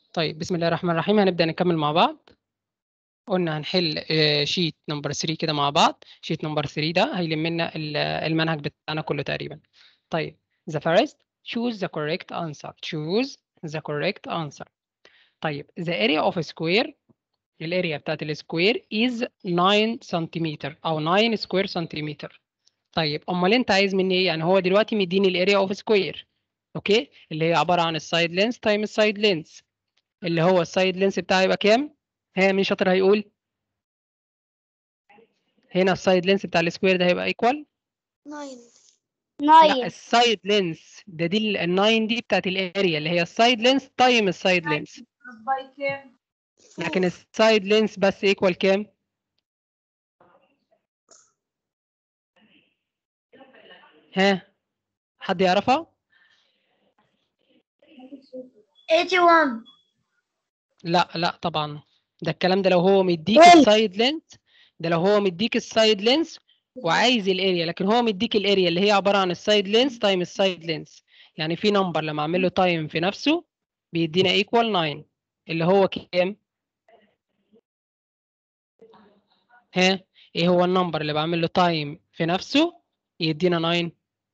طيب بسم الله الرحمن الرحيم هنبدأ نكمل مع بعض قلنا هنحل شيت نمبر 3 كده مع بعض شيت نمبر 3 ده هيلم لنا المنهج بتاعنا كله تقريبا طيب the first choose the correct answer choose the correct answer طيب the area of a square الاريا بتاعت السكوير is 9 سنتيمتر او 9 سكوير سنتيمتر طيب امال انت عايز مني ايه يعني هو دلوقتي مديني الاريا اوف سكوير اوكي اللي هي عباره عن السايد لينس تايم السايد لينس اللي هو السايد لينس بتاعه يبقى كام ها مين شاطر هيقول هنا السايد لينس بتاع السكوير ده هيبقى ايكوال 9 لا 9 السايد لينس ده دي ال 9 دي بتاعت الاريا اللي هي السايد لينس تايم السايد لينس لكن السايد لينس بس ايكوال كام ها حد يعرفها 81 لا لا طبعا ده الكلام ده لو هو مديك طيب. السايد لينس ده لو هو مديك السايد لينس وعايز الاريا لكن هو مديك الاريا اللي هي عباره عن السايد لينس تايم السايد لينس يعني في نمبر لما اعمل له تايم في نفسه بيدينا ايكوال 9 اللي هو كام ها ايه هو النمبر اللي بعمل له تايم في نفسه يدينا 9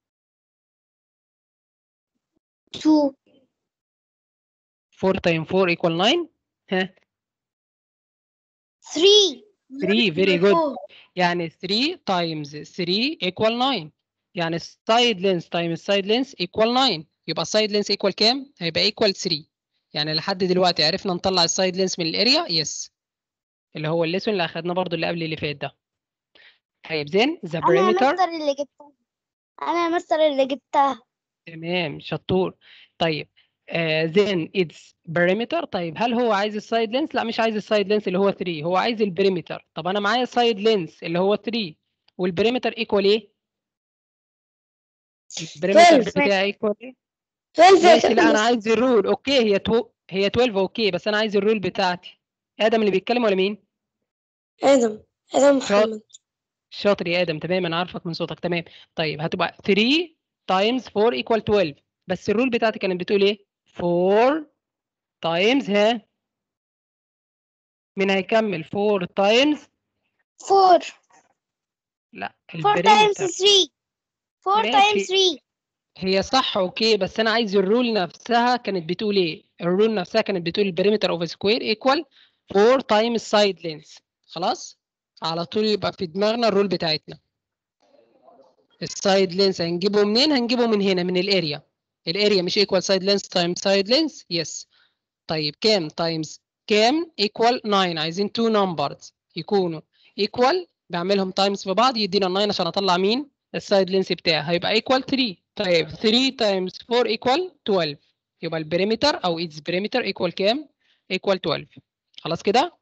2 4 تايم 4 ايكوال 9 ها 3 3 very good يعني 3 times 3 equal 9 يعني السايد لينس تايم السايد لينس equal 9 يبقى السايد لينس equal كام؟ هيبقى equal 3 يعني لحد دلوقتي عرفنا نطلع السايد لينس من الاريا يس اللي هو الليسون اللي اخدناه برضو اللي قبل اللي فات ده طيب زين ذا انا يا perimeter مستر اللي جبتها انا يا مستر اللي جبتها تمام شطور طيب then its perimeter طيب هل هو عايز السايد لينس؟ لا مش عايز السايد لينس اللي هو 3 هو عايز البريمتر طب انا معايا السايد لينس اللي هو 3 والبريمتر ايكوال ايه؟ البريمتر 12. بتاعي ايكوال ايه؟ 12 ماشي لا انا عايز الرول اوكي هي تو هي 12 اوكي بس انا عايز الرول بتاعتي ادم اللي بيتكلم ولا مين؟ ادم ادم محمد شاطر يا ادم تمام انا عارفك من صوتك تمام طيب هتبقى 3 تايمز 4 ايكوال 12 بس الرول بتاعتي كانت بتقول ايه 4 تايمز ها مين هيكمل 4 تايمز 4 لا 4 تايمز البريمتر 3 4 ماشي. تايمز 3 هي صح اوكي بس انا عايز الرول نفسها كانت بتقول ايه الرول نفسها كانت بتقول البريمتر اوف سكوير ايكوال 4 تايمز سايد لينس خلاص على طول يبقى في دماغنا الرول بتاعتنا السايد لينس هنجيبه منين هنجيبه من هنا من الاريا الاريا مش ايكوال سايد لينس تايمز سايد لينس يس طيب كام تايمز كام ايكوال 9 عايزين تو نمبرز يكونوا ايكوال بعملهم تايمز في بعض يدينا 9 عشان اطلع مين السايد لينس بتاعي هيبقى ايكوال 3 طيب 3 تايمز 4 ايكوال 12 يبقى البريمتر او اتس بريمتر ايكوال كام ايكوال 12 خلاص كده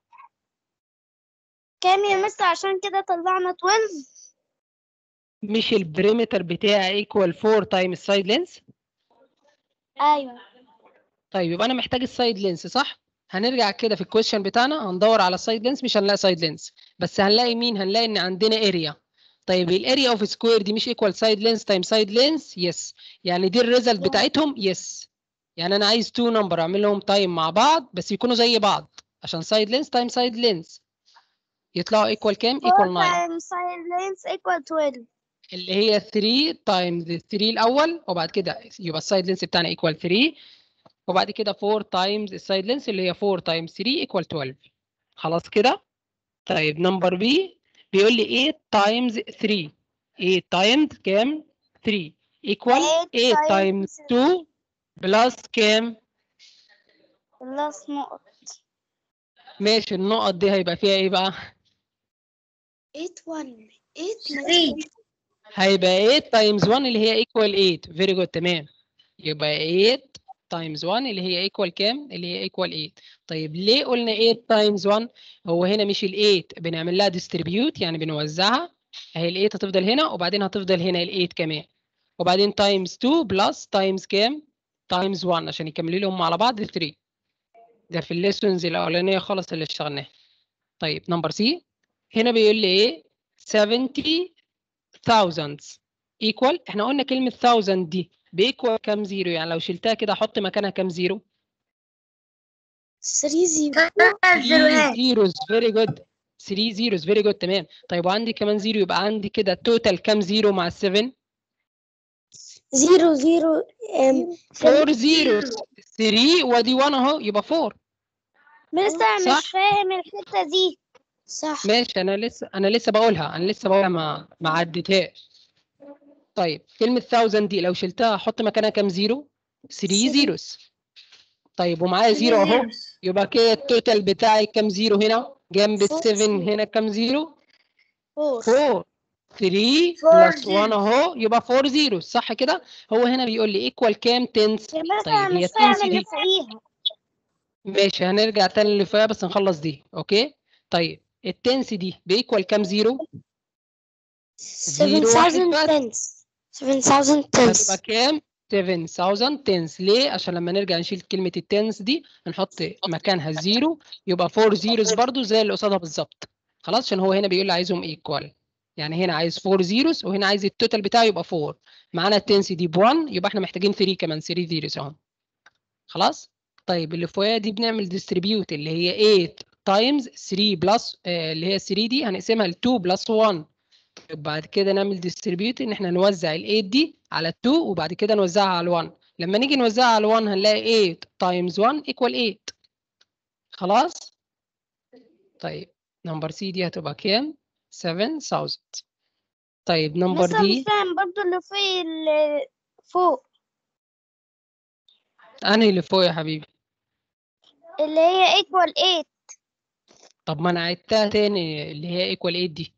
كام يا مستر عشان كده طلعنا 12 مش البريمتر بتاعي ايكوال 4 تايمز سايد لينس ايوه طيب يبقى انا محتاج السايد لينس صح هنرجع كده في الكويشن بتاعنا هندور على السايد لينس مش هنلاقي سايد لينس بس هنلاقي مين هنلاقي ان عندنا اريا طيب الاريا اوف سكوير دي مش ايكوال سايد لينس تايم سايد لينس يس يعني دي الريزلت بتاعتهم يس يعني انا عايز تو نمبر اعمل لهم تايم مع بعض بس يكونوا زي بعض عشان سايد لينس تايم سايد لينس يطلعوا ايكوال كام 4 ايكوال 9 تايمز سايد لينس ايكوال 12 اللي هي 3 تايمز 3 الاول وبعد كده يبقى السايد لينس بتاعنا ايكوال 3 وبعد كده 4 تايمز السايد لينس اللي هي 4 تايمز 3 ايكوال 12 خلاص كده طيب نمبر بي بيقول لي 8 تايمز 3 8 تايمز كام 3 ايكوال 8 8 تايمز 2 بلس كام بلس نقط ماشي النقط دي هيبقى فيها ايه بقى 8 1 8 3 هيبقى 8 تايمز 1 اللي هي ايكوال 8 فيري جود تمام يبقى 8 تايمز 1 اللي هي ايكوال كام اللي هي ايكوال 8 طيب ليه قلنا 8 تايمز 1 هو هنا مش ال 8 بنعمل لها ديستريبيوت يعني بنوزعها اهي ال 8 هتفضل هنا وبعدين هتفضل هنا ال 8 كمان وبعدين تايمز 2 بلس تايمز كام تايمز 1 عشان يكملوا لهم على بعض 3 ده في الليسونز الاولانيه خالص اللي اشتغلناها طيب نمبر سي هنا بيقول لي ايه 70 thousands equal احنا قلنا كلمة thousand دي بيكوال كام زيرو يعني لو شلتها كده احط مكانها كام زيرو 3 0 ثلاث 3 زيروهات zeros very good 3 zeros very good تمام طيب وعندي كمان زيرو يبقى عندي كده توتال كام زيرو مع ال 7 0 0 4 zeros 3 وادي 1 اهو يبقى 4 مستر صح. مش فاهم الحتة دي صح ماشي انا لسه انا لسه بقولها انا لسه بقولها ما ما عديتهاش طيب كلمة 1000 دي لو شلتها احط مكانها كام زيرو 3 Seven. زيروز طيب ومعايا زيرو اهو يبقى كده التوتال بتاعي كام زيرو هنا جنب ال Four 7 zero. هنا كام زيرو 4 4 3 Four بلس 1 اهو يبقى 4 زيرو صح كده هو هنا بيقول لي ايكوال كام تنس يا مستر طيب هي مش فاهم التنس اللي دي فوقيها ماشي هنرجع تاني اللي فوقها بس نخلص دي اوكي طيب التنس دي بيكوال كام زيرو زيرو واحد 7000 بس. tens 7000 هتبقى tens كام 7000 تنس ليه عشان لما نرجع نشيل كلمة التنس دي نحط مكانها زيرو يبقى 4 زيروز برضو زي اللي قصادها بالظبط خلاص عشان هو هنا بيقول لي عايزهم ايكوال يعني هنا عايز 4 زيروز وهنا عايز التوتال بتاعه يبقى 4 معانا التنس دي ب 1 يبقى احنا محتاجين 3 كمان 3 زيروز اهو خلاص طيب اللي فوقها دي بنعمل ديستريبيوت اللي هي 8 تايمز 3 بلس اللي هي 3 دي هنقسمها ل 2 بلس 1 بعد كده نعمل ديستريبيوت ان احنا نوزع ال 8 دي على 2 وبعد كده نوزعها على 1 لما نيجي نوزعها على 1 هنلاقي 8 تايمز 1 ايكوال 8 خلاص طيب نمبر سي دي هتبقى كام 7000 طيب نمبر مستر مش دي فاهم برضو اللي فوق اللي فوق انهي اللي فوق يا حبيبي اللي هي equal 8 طب ما انا عدتها تاني اللي هي ايكوال 8 دي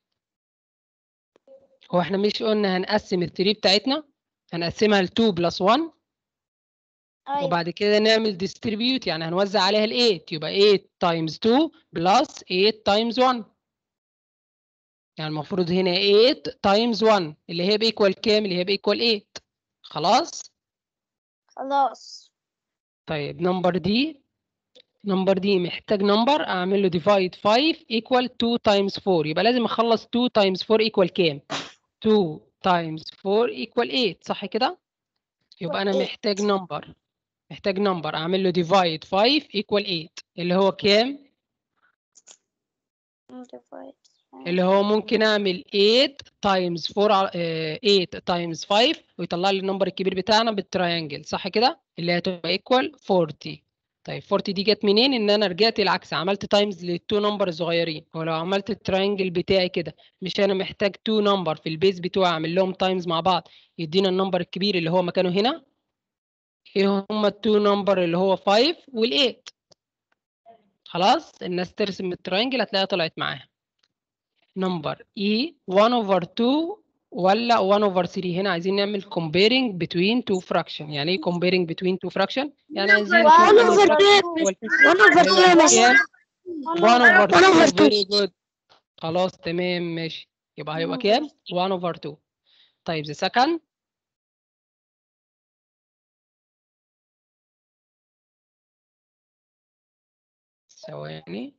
هو احنا مش قلنا هنقسم ال 3 بتاعتنا هنقسمها ل 2 بلس 1 أيوة وبعد كده نعمل ديستريبيوت يعني هنوزع عليها ال 8 يبقى 8 تايمز 2 بلس 8 تايمز 1 يعني المفروض هنا 8 تايمز 1 اللي هي بيكوال كام اللي هي بيكوال 8 خلاص خلاص طيب نمبر دي نمبر دي محتاج نمبر اعمل له ديفايد 5 ايكوال 2 تايمز 4 يبقى لازم اخلص 2 تايمز 4 ايكوال كام 2 تايمز 4 ايكوال 8 صح كده يبقى انا Eight. محتاج نمبر محتاج نمبر اعمل له ديفايد 5 ايكوال 8 اللي هو كام اللي هو ممكن اعمل 8 تايمز 4 8 تايمز 5 ويطلع لي النمبر الكبير بتاعنا بالتراينجل صح كده اللي هتبقى ايكوال 40 طيب 40 دي جت منين ان انا رجعت العكس عملت تايمز للتو نمبر الصغيرين ولو عملت التراينجل بتاعي كده مش انا محتاج تو نمبر في البيز بتوعي اعمل لهم تايمز مع بعض يدينا النمبر الكبير اللي هو مكانه هنا ايه هما التو نمبر اللي هو 5 وال8 خلاص الناس ترسم التراينجل هتلاقيها طلعت معاها نمبر E 1 over 2 ولا 1 over 3 هنا عايزين نعمل comparing between two fraction يعني ايه comparing between two fraction يعني عايزين نشوف 1 أنهي over fraction 2 هو ال- 1 over 2 يا هيبقى مستر كام 1 over 1 over 2 2 very good خلاص تمام ماشي يبقى هيبقى كام 1 over 2 طيب the second ثواني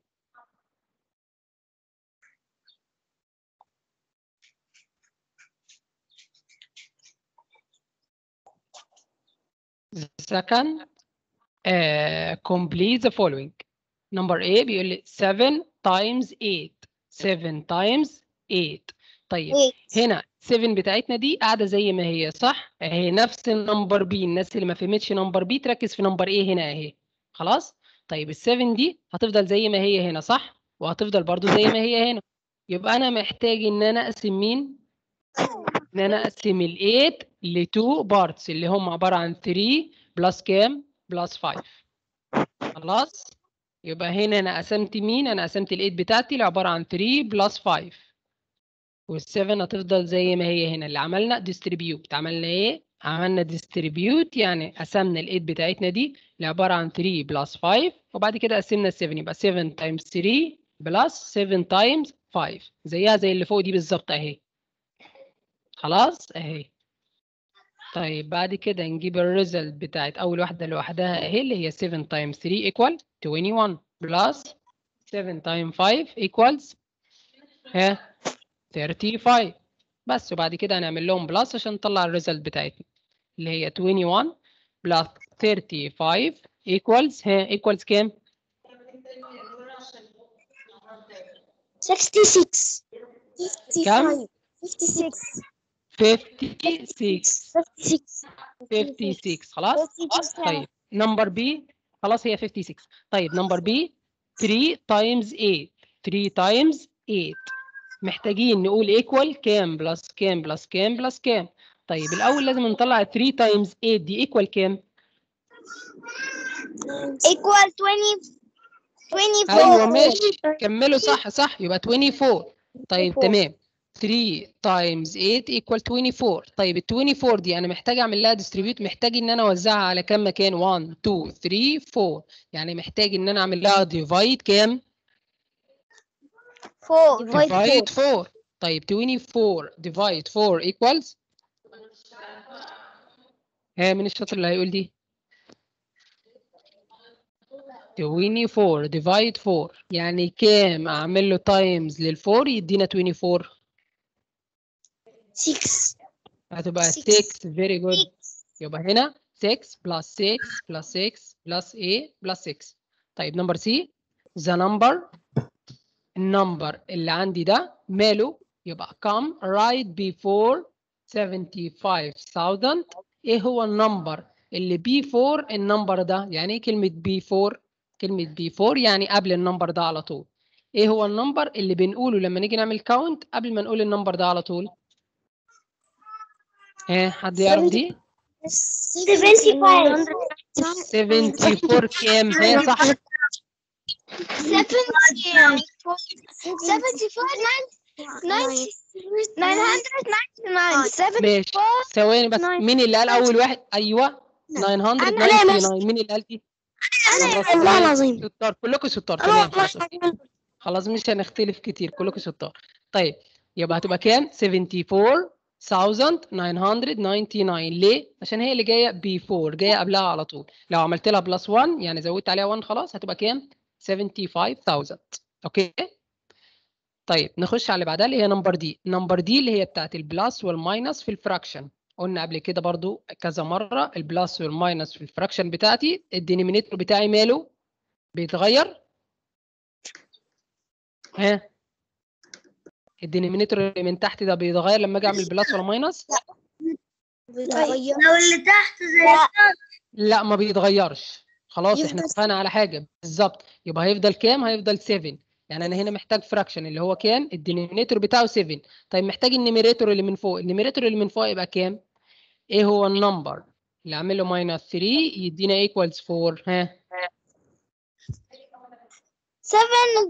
The second uh, complete the following number A بيقول لي 7 times 8 7 times 8 طيب هنا 7 بتاعتنا دي قاعده زي ما هي صح اهي نفس النمبر بي الناس اللي ما فهمتش نمبر بي تركز في نمبر ايه هنا اهي خلاص طيب ال7 دي هتفضل زي ما هي هنا صح وهتفضل برضو زي ما هي هنا يبقى انا محتاج ان انا اقسم مين ان انا اقسم ال8 ل 2 بارتس اللي هم عباره عن 3 بلس كام بلس 5 خلاص يبقى هنا انا قسمت مين انا قسمت ال8 بتاعتي اللي عباره عن 3 بلس 5 وال7 هتفضل زي ما هي هنا اللي عملنا ديستريبيوت عملنا ايه عملنا ديستريبيوت يعني قسمنا ال8 بتاعتنا دي اللي عباره عن 3 بلس 5 وبعد كده قسمنا ال7 يبقى 7 تايمز 3 بلس 7 تايمز 5 زيها زي اللي فوق دي بالظبط اهي خلاص اهي طيب بعد كده نجيب الريزلت بتاعت اول واحده لوحدها اهي اللي هي 7 تايمز 3 ايكوال 21 بلس 7 تايم 5 ايكوالز ها 35 بس وبعد كده هنعمل لهم بلس عشان نطلع الريزلت بتاعتنا اللي هي 21 بلس 35 ايكوالز ها ايكوالز كام 66 كم؟ 56 56 56 56 خلاص طيب نمبر بي خلاص هي 56 طيب نمبر بي 3 تايمز 8 3 تايمز 8 محتاجين نقول ايكوال كام بلس كام بلس كام بلس كام طيب الاول لازم نطلع 3 تايمز 8 دي ايكوال كام equal 20 24 ايوه ماشي كملوا صح صح يبقى 24 طيب 24. تمام 3 تايمز 8 ايكوال 24 طيب ال 24 دي انا محتاج اعمل لها ديستريبيوت محتاج ان انا اوزعها على كام مكان 1 2 3 4 يعني محتاج ان انا اعمل لها ديفايد كام 4 ديفايد 4 طيب 24 ديفايد 4 ايكوالز ها من الشاطر اللي هيقول دي 24 ديفايد 4 يعني كام اعمل له تايمز لل4 يدينا 24 6 هتبقى Six. 6 فيري جود يبقى هنا 6 بلس 6 بلس 6 بلس A بلس 6 طيب نمبر سي ذا نمبر النمبر اللي عندي ده ماله يبقى come right before 75000 ايه هو النمبر اللي before النمبر ده يعني ايه كلمة before كلمة before يعني قبل النمبر ده على طول ايه هو النمبر اللي بنقوله لما نيجي نعمل كاونت قبل ما نقول النمبر ده على طول ايه حد يعرف دي 75 74 كام هي صح 74 999 ماشي ثواني بس nine. مين اللي قال اول واحد ايوه 999 مين اللي قال دي خلاص والله تمام. العظيم ستار كلكم ستار تمام خلاص أوكي. خلاص مش هنختلف كتير كلكم ستار طيب يبقى هتبقى كام 74999 ليه عشان هي اللي جايه بي 4 جايه قبلها على طول لو عملت لها بلس 1 يعني زودت عليها 1 خلاص هتبقى كام 75000 اوكي طيب نخش على اللي بعدها اللي هي نمبر دي نمبر دي اللي هي بتاعت البلس والماينس في الفراكشن قلنا قبل كده برضو كذا مره البلس والماينس في الفراكشن بتاعتي الدينيمينيتور بتاعي ماله بيتغير ها الدينيمينيتور اللي من تحت ده بيتغير لما اجي اعمل بلس ولا ماينس لو اللي تحت زي لا ما بيتغيرش خلاص احنا يفضل اتفقنا على حاجه بالظبط يبقى هيفضل كام هيفضل 7 يعني انا هنا محتاج فراكشن اللي هو كام الدينيمينيتور بتاعه 7 طيب محتاج النيميريتور اللي من فوق النيميريتور اللي من فوق يبقى كام ايه هو النمبر اللي اعمل له ماينس 3 يدينا ايكوالز 4 ها 7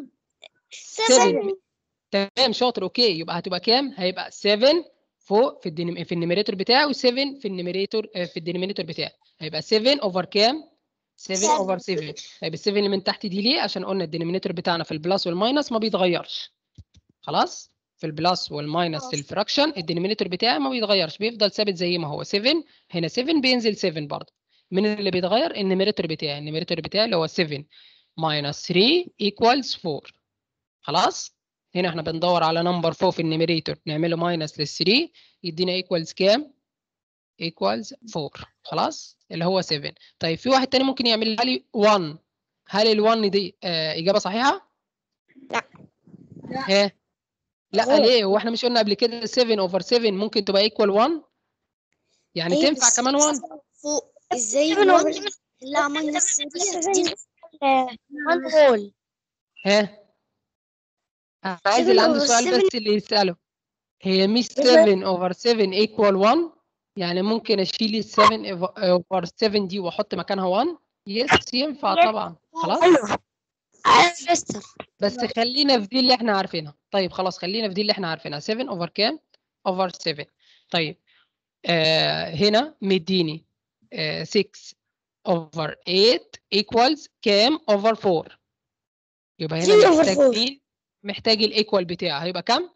7 تمام شاطر اوكي يبقى هتبقى كام هيبقى 7 فوق في الدينم... في النيميريتور بتاعي و7 في النيميريتور آه، في الدينومينيتور بتاعي هيبقى 7 اوفر كام 7 7. اوفر 7 طيب ال 7 اللي من تحت دي ليه عشان قلنا الدينومينيتور بتاعنا في البلس والماينس ما بيتغيرش خلاص في البلس والماينس في الفراكشن الدينومينيتور بتاعي ما بيتغيرش بيفضل ثابت زي ما هو 7 هنا 7 بينزل 7 برضه من اللي بيتغير النيميريتور بتاعي النيميريتور بتاعي اللي هو 7 minus 3 equals 4 خلاص هنا احنا بندور على نمبر فوق في النيميريتور نعمله ماينس لل 3 يدينا ايكوالز كام؟ ايكوالز 4 خلاص اللي هو 7 طيب في واحد تاني ممكن يعملها لي 1 هل ال 1 دي آه اجابه صحيحه؟ لا. ها لا غلط. ليه؟ هو احنا مش قلنا قبل كده 7 اوفر 7 ممكن تبقى ايكوال 1 يعني أيوة، تنفع بس كمان 1 فوق ازاي seven الوان over لا ماينس 3 seven. هتدينا one whole ها أنا عايز 7 اللي عنده over سؤال 7 بس اللي يسأله هي مش إيه 7 over 7 equal 1 يعني ممكن اشيل ال 7 over 7 دي واحط مكانها 1 يس ينفع Yes. طبعا خلاص ايوه انا مستر بس خلينا في دي اللي احنا عارفينها طيب خلاص خلينا في دي اللي احنا عارفينها 7 over كام over 7 طيب آه هنا مديني آه 6 over 8 equals كام over 4 يبقى 3 هنا over محتاج 4. مين محتاج الايكوال بتاعه هيبقى كام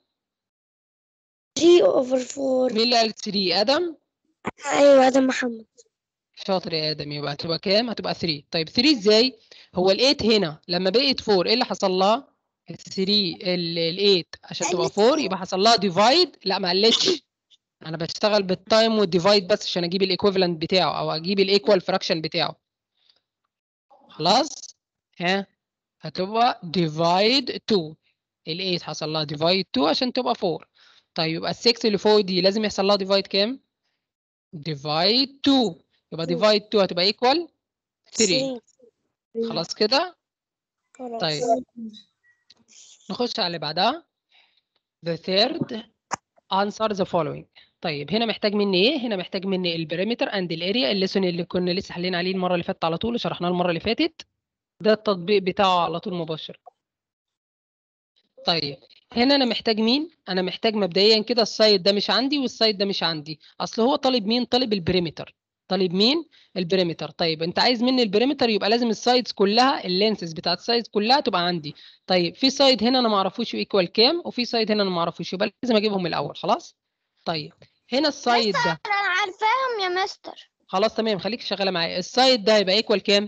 3 اوفر 4 مين اللي قال 3 ادم ايوه ده محمد شاطر يا ادم يبقى هتبقى كام هتبقى 3 طيب 3 ازاي هو ال 8 هنا لما بقت 4 ايه اللي حصل لها ال 3 ال 8 عشان تبقى قلت 4 يبقى حصل لها ديفايد لا ما قلتش انا بشتغل بالتايم والديفايد بس عشان اجيب الايكويفالنت بتاعه او اجيب الايكوال فراكشن بتاعه خلاص ها هتبقى ديفايد 2 ال 8 حصل لها ديفايد 2 عشان تبقى 4 طيب يبقى ال 6 اللي فوق دي لازم يحصل لها ديفايد كام؟ ديفايد 2 يبقى ديفايد 2 هتبقى ايكوال 3 خلاص كده طيب نخش على اللي بعدها the third answer the following طيب هنا محتاج مني ايه هنا محتاج مني البريمتر اند الاريا الليسون اللي كنا لسه حلينا عليه المره اللي فاتت على طول وشرحناه المره اللي فاتت ده التطبيق بتاعه على طول مباشر طيب هنا انا محتاج مين انا محتاج مبدئيا كده السايد ده مش عندي والسايد ده مش عندي اصل هو طالب مين طالب البريمتر طالب مين البريمتر طيب انت عايز مني البريمتر يبقى لازم السايدز كلها اللينسز بتاعت السايدز كلها تبقى عندي طيب في سايد هنا انا ما اعرفوش ايكوال كام وفي سايد هنا انا ما اعرفوش يبقى لازم اجيبهم من الاول خلاص طيب هنا السايد ده انا عارفاهم يا مستر خلاص تمام خليك شغاله معايا السايد ده هيبقى ايكوال كام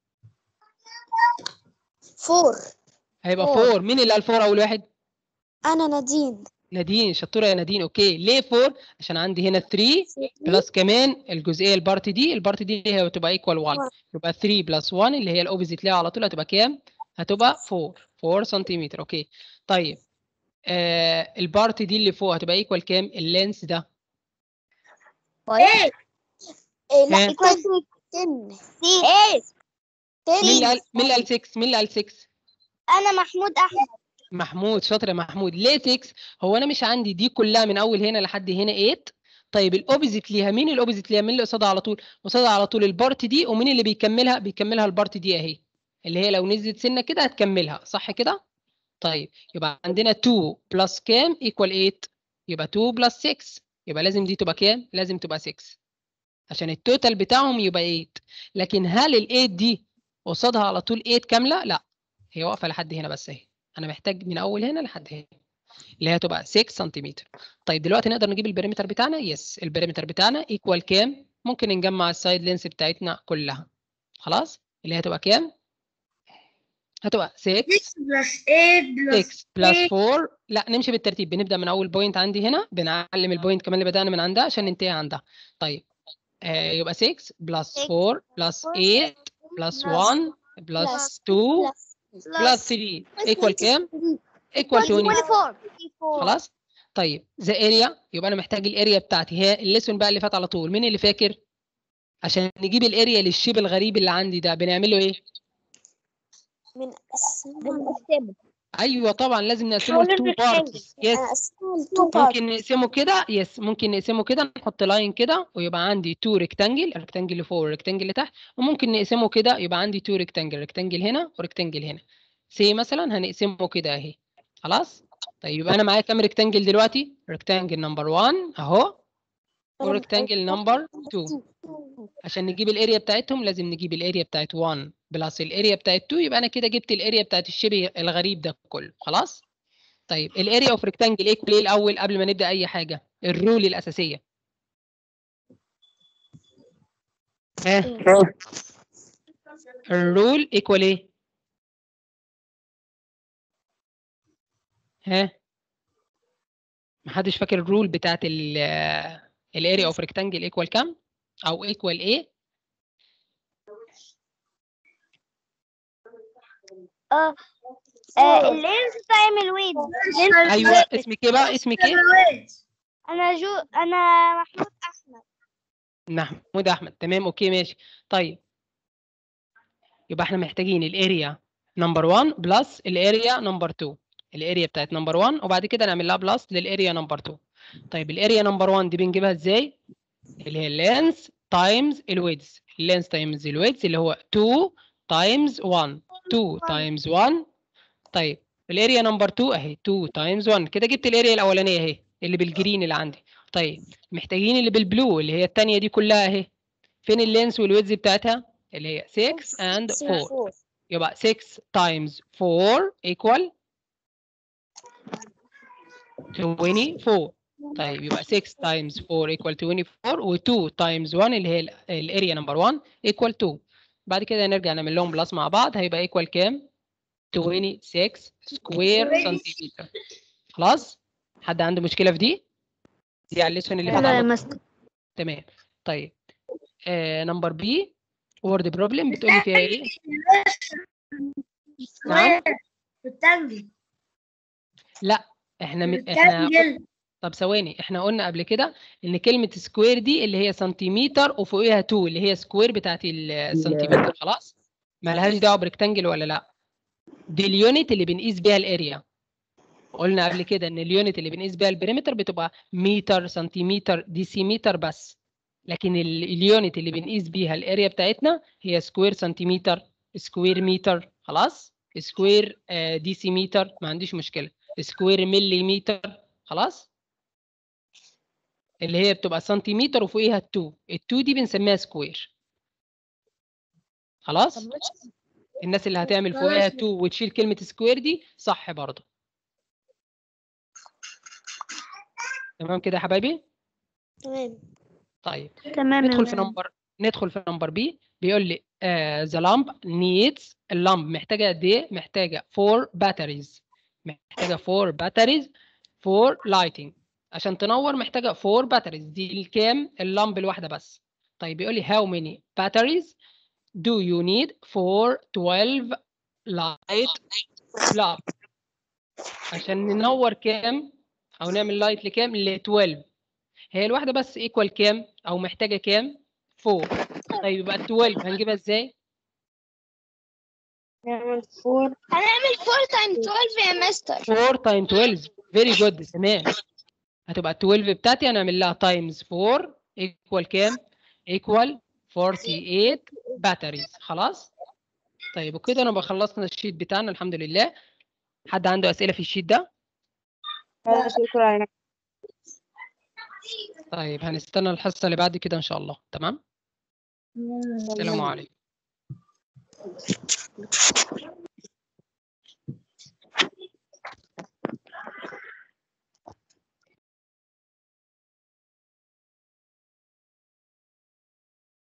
فور هيبقى فور. 4 مين اللي قال 4 اول واحد انا نادين نادين شطوره يا نادين اوكي ليه 4 عشان عندي هنا 3 بلس كمان الجزئيه البارت دي البارت دي هي هتبقى ايكوال 1 يبقى 3 بلس 1 اللي هي الاوبوزيت ليها على طول هتبقى كام هتبقى 4 4 سنتيمتر اوكي طيب آه البارت دي اللي فوق هتبقى ايكوال كام اللينس ده ايه ها؟ لا equal ten. ايه مين اللي ten. قال مين اللي قال 6 مين اللي قال 6 انا محمود احمد محمود شاطر يا محمود ليه 6 هو انا مش عندي دي كلها من اول هنا لحد هنا 8 طيب الاوبوزيت ليها مين الاوبوزيت ليها مين اللي قصادها على طول قصادها على طول البارت دي ومين اللي بيكملها بيكملها البارت دي اهي اللي هي لو نزلت سنه كده هتكملها صح كده طيب يبقى عندنا 2 بلس كام ايكوال 8 يبقى 2 بلس 6 يبقى لازم دي تبقى كام لازم تبقى 6 عشان التوتال بتاعهم يبقى 8 لكن هل ال 8 دي قصادها على طول 8 كامله لا هي واقفه لحد هنا بس اهي انا محتاج من اول هنا لحد هنا اللي هي تبقى 6 سنتيمتر طيب دلوقتي نقدر نجيب البريمتر بتاعنا يس البريمتر بتاعنا ايكوال كام ممكن نجمع السايد لينس بتاعتنا كلها خلاص اللي هي هتبقى كام هتبقى 6 plus 8 plus 6 بلس 4 لا نمشي بالترتيب بنبدا من اول بوينت عندي هنا بنعلم البوينت كمان اللي بدانا من عندها عشان ننتهي عندها طيب آه يبقى 6 بلس 4 بلس 8 بلس 1 بلس 2 بلس 3 ايكوال كام ايكوال 20 خلاص طيب ذا اريا يبقى انا محتاج الاريا بتاعتي هي الليسون بقى اللي فات على طول مين اللي فاكر عشان نجيب الاريا للشيب الغريب اللي عندي ده بنعمل له ايه من بنقسمه ايوه طبعا لازم نقسمه لتو بارتس يس ممكن نقسمه كده يس ممكن نقسمه كده نحط لاين كده ويبقى عندي تو ريكتانجل الريكتانجل اللي فوق والريكتانجل اللي تحت وممكن نقسمه كده يبقى عندي تو ريكتانجل ريكتانجل هنا وريكتانجل هنا سي مثلا هنقسمه كده اهي خلاص طيب يبقى انا معايا كام ريكتانجل دلوقتي ريكتانجل نمبر 1 اهو وريكتانجل نمبر 2 عشان نجيب الاريا بتاعتهم لازم نجيب الاريا بتاعت 1 بلس الاريا بتاعت 2 يبقى انا كده جبت الاريا بتاعت الشبه الغريب ده كله خلاص طيب الاريا اوف ريكتانجل ايكوال ايه الاول قبل ما نبدا اي حاجه الرول الاساسيه ها الرول ايكوال ايه ها محدش فاكر الرول بتاعت الاريا اوف ريكتانجل ايكوال كام او ايكوال ايه اه آه، اللينس تايم الويد لينس ايوه اسمك ايه بقى اسمك ايه انا جو انا محمود احمد محمود احمد تمام اوكي ماشي طيب يبقى احنا محتاجين الاريا نمبر 1 بلس الاريا نمبر 2 الاريا بتاعت نمبر 1 وبعد كده نعمل لها بلس للاريا نمبر 2 طيب الاريا نمبر 1 دي بنجيبها ازاي اللي هي اللينس تايمز الويدز اللينس تايمز الويدز اللي هو 2 تايمز 1 2 تايمز 1 طيب الاريا نمبر 2 اهي 2 تايمز 1 كده جبت الاريا الاولانيه اهي اللي بالجرين اللي عندي طيب محتاجين اللي بالبلو اللي هي الثانيه دي كلها اهي فين اللينس والويدز بتاعتها اللي هي 6 and 4 يبقى 6 times 4 equal 24 طيب يبقى 6 times 4 equal 24 و 2 times 1 اللي هي الاريا نمبر 1 equal 2 بعد كده نرجع نعمل لهم بلس مع بعض هيبقى equal كام 26 سكوير سنتيمتر خلاص حد عنده مشكله في دي دي على الليسون اللي فات لا يا على طول. مستر تمام طيب آه نمبر بي وورد بروبلم بتقول لي فيها ايه نعم ريكتانجل لا احنا م... احنا ريكتانجل طب ثواني احنا قلنا قبل كده ان كلمه سكوير دي اللي هي سنتيمتر وفوقيها 2 اللي هي سكوير بتاعت السنتيمتر خلاص مالهاش دعوه بريكتانجل ولا لا دي اليونت اللي بنقيس بيها الاريا قلنا قبل كده ان اليونت اللي بنقيس بيها البريمتر بتبقى متر سنتيمتر ديسيمتر بس لكن ال- اليونت اللي بنقيس بيها الاريا بتاعتنا هي سكوير سنتيمتر سكوير متر خلاص سكوير آه، ديسيمتر ما عنديش مشكله سكوير مليمتر خلاص اللي هي بتبقى سنتيمتر وفوقيها 2 ال2 دي بنسميها سكوير خلاص الناس اللي هتعمل فوقيها 2 وتشيل كلمه سكوير دي صح برضه تمام كده يا حبايبي تمام طيب تمام ندخل في نمبر ندخل في نمبر بي بيقول لي ذا لامب نيدز اللامب محتاجه قد ايه محتاجه 4 باتريز محتاجه 4 باتريز فور لايتنج عشان تنور محتاجه 4 باتريز دي الكام اللامب الواحده بس طيب بيقول لي how many batteries do you need for 12 light bulb عشان ننور كام او نعمل لايت لكام ل 12 هي الواحده بس ايكوال كام او محتاجه كام 4 طيب يبقى ال 12 هنجيبها ازاي نعمل فور هنعمل فور تايم 12 يا مستر 4 تايم 12 فيري جود تمام هتبقى ال 12 بتاعتي هنعمل لها تايمز 4 ايكوال كام ايكوال 48 باتريز خلاص طيب وكده انا خلصنا الشيت بتاعنا الحمد لله حد عنده اسئله في الشيت ده شكرا طيب هنستنى الحصه اللي بعد كده ان شاء الله تمام السلام عليكم